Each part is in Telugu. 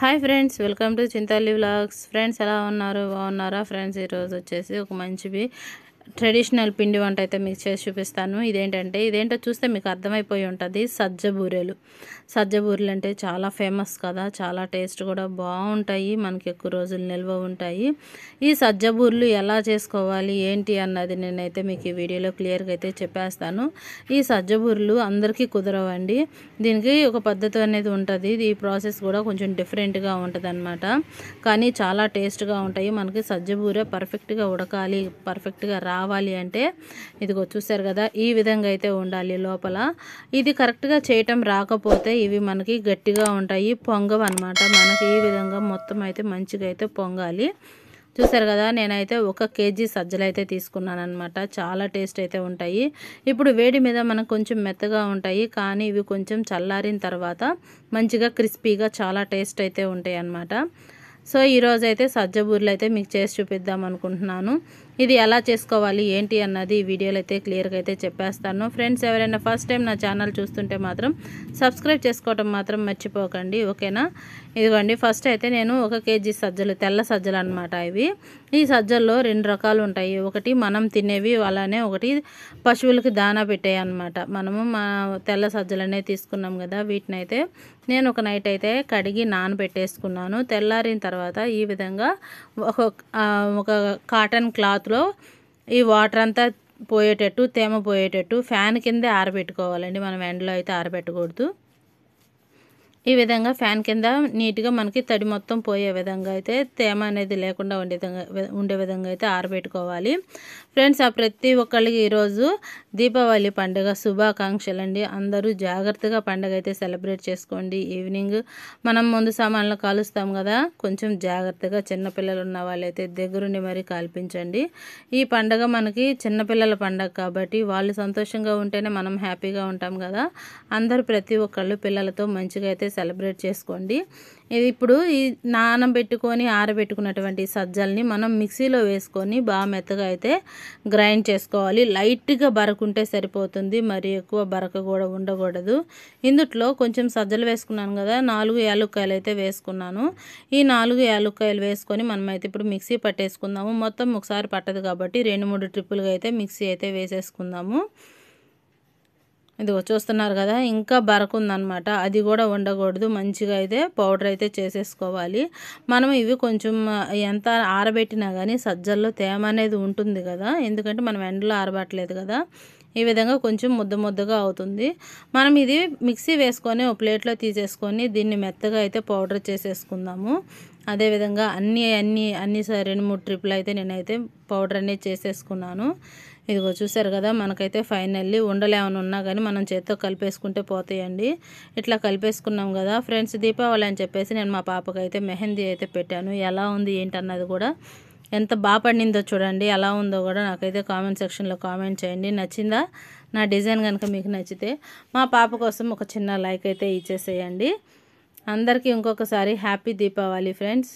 hi friends welcome to Chintali vlogs friends ఎలా ఉన్నారు బాగున్నారా ఫ్రెండ్స్ ఈరోజు వచ్చేసి ఒక మంచివి ట్రెడిషనల్ పిండి వంట అయితే మీకు చేసి చూపిస్తాను ఇదేంటంటే ఇదేంటో చూస్తే మీకు అర్థమైపోయి ఉంటుంది సజ్జ బూరెలు సజ్జ బూరెలు అంటే చాలా ఫేమస్ కదా చాలా టేస్ట్ కూడా బాగుంటాయి మనకి ఎక్కువ రోజులు నిల్వ ఉంటాయి ఈ సజ్జ బూరెలు ఎలా చేసుకోవాలి ఏంటి అన్నది నేనైతే మీకు ఈ వీడియోలో క్లియర్గా అయితే చెప్పేస్తాను ఈ సజ్జ బూరెలు అందరికీ కుదరవండి దీనికి ఒక పద్ధతి అనేది ఉంటుంది ఈ ప్రాసెస్ కూడా కొంచెం డిఫరెంట్గా ఉంటుంది అనమాట కానీ చాలా టేస్ట్గా ఉంటాయి మనకి సజ్జ బూరె పర్ఫెక్ట్గా ఉడకాలి పర్ఫెక్ట్గా రావాలి అంటే ఇదిగో చూసారు కదా ఈ విధంగా అయితే ఉండాలి లోపల ఇది కరెక్ట్గా చేయటం రాకపోతే ఇవి మనకి గట్టిగా ఉంటాయి పొంగవు అనమాట మనకి ఈ విధంగా మొత్తం అయితే మంచిగా అయితే పొంగాలి చూసారు కదా నేనైతే ఒక కేజీ సజ్జలు అయితే తీసుకున్నాను అనమాట చాలా టేస్ట్ అయితే ఉంటాయి ఇప్పుడు వేడి మీద మనకు కొంచెం మెత్తగా ఉంటాయి కానీ ఇవి కొంచెం చల్లారిన తర్వాత మంచిగా క్రిస్పీగా చాలా టేస్ట్ అయితే ఉంటాయి అన్నమాట సో ఈరోజు అయితే సజ్జ బూరెలు అయితే మీకు చేసి చూపిద్దాం అనుకుంటున్నాను ఇది ఎలా చేసుకోవాలి ఏంటి అన్నది ఈ వీడియోలో అయితే క్లియర్గా అయితే చెప్పేస్తాను ఫ్రెండ్స్ ఎవరైనా ఫస్ట్ టైం నా ఛానల్ చూస్తుంటే మాత్రం సబ్స్క్రైబ్ చేసుకోవటం మాత్రం మర్చిపోకండి ఓకేనా ఇదిగోండి ఫస్ట్ అయితే నేను ఒక కేజీ సజ్జలు తెల్ల సజ్జలు అనమాట ఇవి ఈ సజ్జల్లో రెండు రకాలు ఉంటాయి ఒకటి మనం తినేవి అలానే ఒకటి పశువులకి దానా పెట్టాయి అనమాట మనము మా తెల్ల సజ్జలనే తీసుకున్నాం కదా వీటిని అయితే నేను ఒక నైట్ అయితే కడిగి నానబెట్టేసుకున్నాను తెల్లారిన తర్వాత ఈ విధంగా ఒక ఒక కాటన్ క్లాత్లో ఈ వాటర్ అంతా పోయేటట్టు తేమ పోయేటట్టు ఫ్యాన్ కిందే ఆరబెట్టుకోవాలండి మనం ఎండలో అయితే ఆరబెట్టకూడదు ఈ విధంగా ఫ్యాన్ కింద నీట్గా మనకి తడి మొత్తం పోయే విధంగా అయితే తేమ అనేది లేకుండా ఉండే విధంగా ఉండే విధంగా అయితే ఆరబెట్టుకోవాలి ఫ్రెండ్స్ ఆ ప్రతి ఒక్కళ్ళకి ఈరోజు దీపావళి పండుగ శుభాకాంక్షలు అండి అందరూ జాగ్రత్తగా పండుగ అయితే సెలబ్రేట్ చేసుకోండి ఈవినింగ్ మనం ముందు సామాన్లు కాలుస్తాం కదా కొంచెం జాగ్రత్తగా చిన్నపిల్లలు ఉన్న వాళ్ళైతే దగ్గరుండి మరీ కాల్పించండి ఈ పండుగ మనకి చిన్నపిల్లల పండుగ కాబట్టి వాళ్ళు సంతోషంగా ఉంటేనే మనం హ్యాపీగా ఉంటాం కదా అందరూ ప్రతి ఒక్కళ్ళు పిల్లలతో మంచిగా అయితే సెలబ్రేట్ చేసుకోండి ఇది ఇప్పుడు ఈ నానం పెట్టుకొని ఆరబెట్టుకున్నటువంటి సజ్జల్ని మనం మిక్సీలో వేసుకొని బాగా మెత్తగా అయితే గ్రైండ్ చేసుకోవాలి లైట్గా బరకుంటే సరిపోతుంది మరి ఎక్కువ బరక కూడా ఉండకూడదు ఇందుట్లో కొంచెం సజ్జలు వేసుకున్నాను కదా నాలుగు యాలుక్కాయలు అయితే వేసుకున్నాను ఈ నాలుగు యాలుక్కాయలు వేసుకొని మనం అయితే ఇప్పుడు మిక్సీ పట్టేసుకుందాము మొత్తం ఒకసారి పట్టదు కాబట్టి రెండు మూడు ట్రిప్పులుగా అయితే మిక్సీ అయితే వేసేసుకుందాము ఇదిగో చూస్తున్నారు కదా ఇంకా బరకుందనమాట అది కూడా ఉండకూడదు మంచిగా అయితే పౌడర్ అయితే చేసేసుకోవాలి మనం ఇవి కొంచెం ఎంత ఆరబెట్టినా కానీ సజ్జల్లో తేమ అనేది ఉంటుంది కదా ఎందుకంటే మనం ఎండలో ఆరబట్టలేదు కదా ఈ విధంగా కొంచెం ముద్ద ముద్దగా అవుతుంది మనం ఇది మిక్సీ వేసుకొని ఒక ప్లేట్లో తీసేసుకొని దీన్ని మెత్తగా అయితే పౌడర్ చేసేసుకుందాము అదేవిధంగా అన్ని అన్ని అన్ని రెండు మూడు ట్రిప్లు అయితే నేనైతే పౌడర్ అనేది చేసేసుకున్నాను ఇదిగో చూసారు కదా మనకైతే ఫైనల్లీ ఉండలేమని ఉన్నా కానీ మనం చేత్తో కలిపేసుకుంటే పోతాయండి ఇట్లా కలిపేసుకున్నాం కదా ఫ్రెండ్స్ దీపావళి అని చెప్పేసి నేను మా పాపకి అయితే మెహందీ అయితే పెట్టాను ఎలా ఉంది ఏంటన్నది కూడా ఎంత బాగా పండిందో చూడండి ఎలా ఉందో కూడా నాకైతే కామెంట్ సెక్షన్లో కామెంట్ చేయండి నచ్చిందా నా డిజైన్ కనుక మీకు నచ్చితే మా పాప కోసం ఒక చిన్న లైక్ అయితే ఇచ్చేసేయండి అందరికీ ఇంకొకసారి హ్యాపీ దీపావళి ఫ్రెండ్స్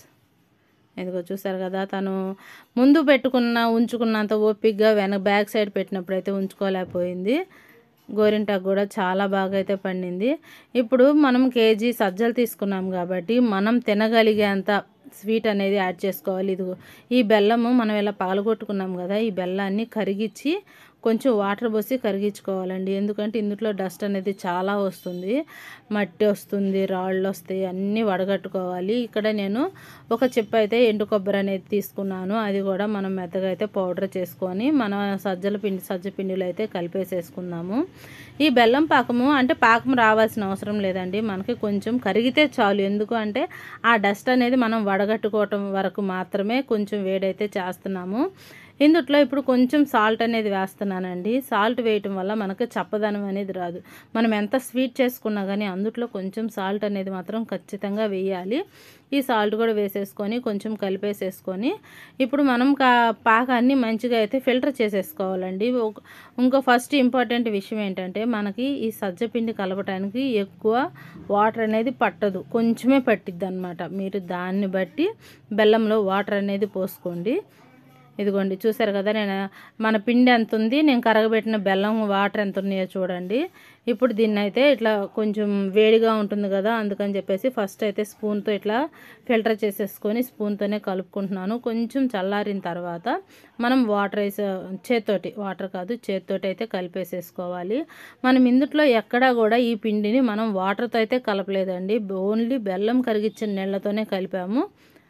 ఇదిగో చూసారు కదా తను ముందు పెట్టుకున్న ఉంచుకున్నంత ఓపిక్గా వెనక బ్యాక్ సైడ్ పెట్టినప్పుడు అయితే ఉంచుకోలేకపోయింది గోరింటాకు కూడా చాలా బాగా అయితే పండింది ఇప్పుడు మనం కేజీ సజ్జలు తీసుకున్నాం కాబట్టి మనం తినగలిగేంత స్వీట్ అనేది యాడ్ చేసుకోవాలి ఇదిగో ఈ బెల్లము మనం ఇలా పగలగొట్టుకున్నాం కదా ఈ బెల్లాన్ని కరిగించి కొంచెం వాటర్ పోసి కరిగించుకోవాలండి ఎందుకంటే ఇందులో డస్ట్ అనేది చాలా వస్తుంది మట్టి వస్తుంది రాళ్ళు వస్తాయి అన్నీ వడగట్టుకోవాలి ఇక్కడ నేను ఒక చెప్పు అయితే ఎండు కొబ్బరి అనేది తీసుకున్నాను అది కూడా మనం మెత్తగా అయితే పౌడర్ చేసుకొని మన సజ్జల పిండి సజ్జ పిండిలో అయితే కలిపేసేసుకుందాము ఈ బెల్లం పాకము అంటే పాకం రావాల్సిన అవసరం లేదండి మనకి కొంచెం కరిగితే చాలు ఎందుకు అంటే ఆ డస్ట్ అనేది మనం వడగట్టుకోవటం వరకు మాత్రమే కొంచెం వేడైతే చేస్తున్నాము ఇందుట్లో ఇప్పుడు కొంచెం సాల్ట్ అనేది వేస్తున్నానండి సాల్ట్ వేయటం వల్ల మనకు చప్పదనం అనేది రాదు మనం ఎంత స్వీట్ చేసుకున్నా కానీ అందుట్లో కొంచెం సాల్ట్ అనేది మాత్రం ఖచ్చితంగా వేయాలి ఈ సాల్ట్ కూడా వేసేసుకొని కొంచెం కలిపేసేసుకొని ఇప్పుడు మనం కా పాకాన్ని మంచిగా అయితే ఫిల్టర్ చేసేసుకోవాలండి ఇంకో ఫస్ట్ ఇంపార్టెంట్ విషయం ఏంటంటే మనకి ఈ సజ్జపిండి కలపటానికి ఎక్కువ వాటర్ అనేది పట్టదు కొంచెమే పట్టిద్ది అనమాట మీరు దాన్ని బట్టి బెల్లంలో వాటర్ అనేది పోసుకోండి ఇదిగోండి చూసారు కదా నేను మన పిండి ఎంత ఉంది నేను కరగబెట్టిన బెల్లం వాటర్ ఎంత ఉన్నాయో చూడండి ఇప్పుడు దీన్ని అయితే ఇట్లా కొంచెం వేడిగా ఉంటుంది కదా అందుకని చెప్పేసి ఫస్ట్ అయితే స్పూన్తో ఇట్లా ఫిల్టర్ చేసేసుకొని స్పూన్తోనే కలుపుకుంటున్నాను కొంచెం చల్లారిన తర్వాత మనం వాటర్ వేసే చేత్తోటి వాటర్ కాదు చేత్తోటి అయితే కలిపేసేసుకోవాలి మనం ఇందుట్లో ఎక్కడా కూడా ఈ పిండిని మనం వాటర్తో అయితే కలపలేదండి ఓన్లీ బెల్లం కరిగించిన నీళ్ళతోనే కలిపాము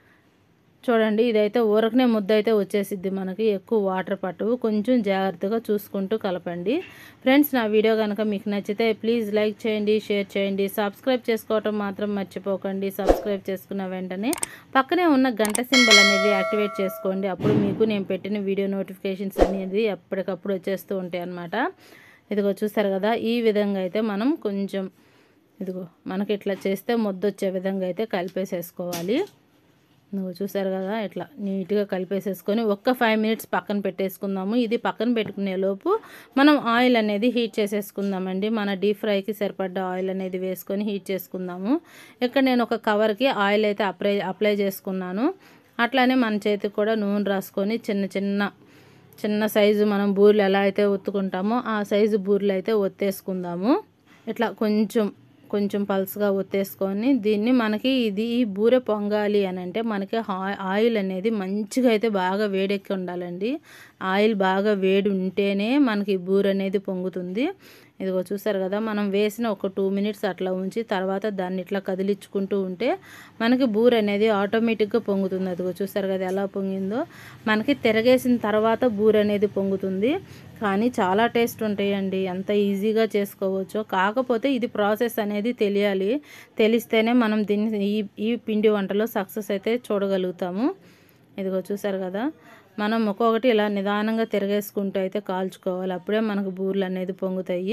చూడండి ఇదైతే ఊరకనే ముద్ద అయితే వచ్చేసిద్ది మనకి ఎక్కువ వాటర్ పట్టవు కొంచెం జాగ్రత్తగా చూసుకుంటూ కలపండి ఫ్రెండ్స్ నా వీడియో కనుక మీకు నచ్చితే ప్లీజ్ లైక్ చేయండి షేర్ చేయండి సబ్స్క్రైబ్ చేసుకోవటం మాత్రం మర్చిపోకండి సబ్స్క్రైబ్ చేసుకున్న వెంటనే పక్కనే ఉన్న గంట సింబల్ అనేది యాక్టివేట్ చేసుకోండి అప్పుడు మీకు నేను పెట్టిన వీడియో నోటిఫికేషన్స్ అనేది ఎప్పటికప్పుడు వచ్చేస్తూ ఉంటాయి అన్నమాట ఇదిగో చూస్తారు కదా ఈ విధంగా అయితే మనం కొంచెం ఇదిగో మనకి ఇట్లా చేస్తే ముద్ద వచ్చే విధంగా అయితే కలిపేసేసుకోవాలి నువ్వు చూసారు కదా ఇట్లా నీట్గా కలిపేసేసుకొని ఒక్క ఫైవ్ మినిట్స్ పక్కన పెట్టేసుకుందాము ఇది పక్కన పెట్టుకునే లోపు మనం ఆయిల్ అనేది హీట్ చేసేసుకుందామండి మన డీప్ ఫ్రైకి సరిపడ్డ ఆయిల్ అనేది వేసుకొని హీట్ చేసుకుందాము ఇక్కడ నేను ఒక కవర్కి ఆయిల్ అయితే అప్లై అప్లై చేసుకున్నాను అట్లానే మన చేతికి కూడా నూనె రాసుకొని చిన్న చిన్న చిన్న సైజు మనం బూరెలు ఎలా అయితే ఒత్తుకుంటామో ఆ సైజు బూరెలు అయితే ఒత్తేసుకుందాము ఇట్లా కొంచెం కొంచెం పల్స్గా ఒత్తేసుకొని దీన్ని మనకి ఇది ఈ బూరె పొంగాలి అని అంటే మనకి ఆయిల్ అనేది మంచిగా అయితే బాగా వేడెక్కి ఉండాలండి ఆయిల్ బాగా వేడి ఉంటేనే మనకి బూరె అనేది పొంగుతుంది ఇదిగో చూసారు కదా మనం వేసిన ఒక టూ మినిట్స్ అట్లా ఉంచి తర్వాత దాన్ని ఇట్లా కదిలించుకుంటూ ఉంటే మనకి బూర అనేది ఆటోమేటిక్గా పొంగుతుంది అదిగో చూసారు కదా ఎలా పొంగిందో మనకి తిరగేసిన తర్వాత బూర అనేది పొంగుతుంది కానీ చాలా టేస్ట్ ఉంటాయండి ఎంత ఈజీగా చేసుకోవచ్చో కాకపోతే ఇది ప్రాసెస్ అనేది తెలియాలి తెలిస్తేనే మనం దీన్ని ఈ ఈ పిండి వంటలో సక్సెస్ అయితే చూడగలుగుతాము ఇదిగో చూసారు కదా మనం ఒక్కొక్కటి ఇలా నిదానంగా తిరగేసుకుంటూ అయితే కాల్చుకోవాలి అప్పుడే మనకు బూర్లు అనేది పొంగుతాయి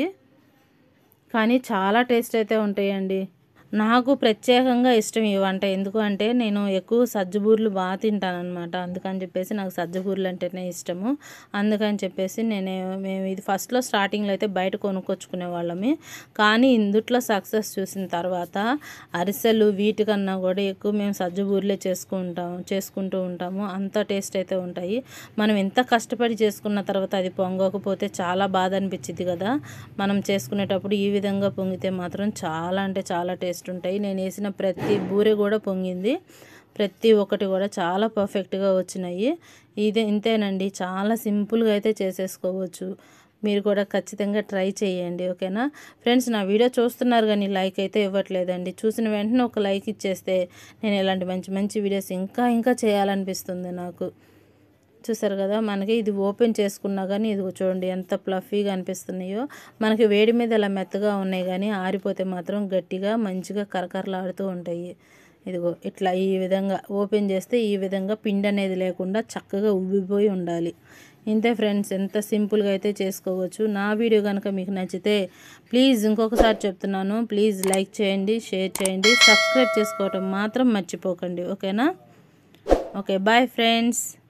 కానీ చాలా టేస్ట్ అయితే ఉంటాయండి నాకు ప్రత్యేకంగా ఇష్టం ఈ వంట ఎందుకు అంటే నేను ఎక్కువ సజ్జబూర్లు బాగా తింటాను అనమాట అందుకని చెప్పేసి నాకు సజ్జబూర్లు అంటేనే ఇష్టము అందుకని చెప్పేసి నేను మేము ఇది ఫస్ట్లో స్టార్టింగ్లో అయితే బయట కొనుక్కొచ్చుకునే వాళ్ళమి కానీ ఇందుట్లో సక్సెస్ చూసిన తర్వాత అరిసెలు వీటికన్నా కూడా ఎక్కువ మేము సజ్జబూర్లే చేసుకుంటాము చేసుకుంటూ ఉంటాము అంత టేస్ట్ అయితే ఉంటాయి మనం ఎంత కష్టపడి చేసుకున్న తర్వాత అది పొంగకపోతే చాలా బాధ అనిపించింది కదా మనం చేసుకునేటప్పుడు ఈ విధంగా పొంగితే మాత్రం చాలా అంటే చాలా టేస్ట్ ఉంటాయి నేను వేసిన ప్రతి బూరె కూడా పొంగింది ప్రతి ఒక్కటి కూడా చాలా పర్ఫెక్ట్గా వచ్చినాయి ఇదే ఇంతేనండి చాలా సింపుల్గా అయితే చేసేసుకోవచ్చు మీరు కూడా ఖచ్చితంగా ట్రై చేయండి ఓకేనా ఫ్రెండ్స్ నా వీడియో చూస్తున్నారు కానీ లైక్ అయితే ఇవ్వట్లేదండి చూసిన వెంటనే ఒక లైక్ ఇచ్చేస్తే నేను ఇలాంటి మంచి మంచి వీడియోస్ ఇంకా ఇంకా చేయాలనిపిస్తుంది నాకు చూసారు కదా మనకి ఇది ఓపెన్ చేసుకున్నా కానీ ఇది చూడండి ఎంత ప్లఫీగా అనిపిస్తున్నాయో మనకి వేడి మీద ఇలా మెత్తగా ఉన్నాయి కానీ ఆరిపోతే మాత్రం గట్టిగా మంచిగా కరకరలాడుతూ ఉంటాయి ఇదిగో ఇట్లా ఈ విధంగా ఓపెన్ చేస్తే ఈ విధంగా పిండి అనేది లేకుండా చక్కగా ఉబ్బిపోయి ఉండాలి ఇంతే ఫ్రెండ్స్ ఎంత సింపుల్గా అయితే చేసుకోవచ్చు నా వీడియో కనుక మీకు నచ్చితే ప్లీజ్ ఇంకొకసారి చెప్తున్నాను ప్లీజ్ లైక్ చేయండి షేర్ చేయండి సబ్స్క్రైబ్ చేసుకోవటం మాత్రం మర్చిపోకండి ఓకేనా ఓకే బాయ్ ఫ్రెండ్స్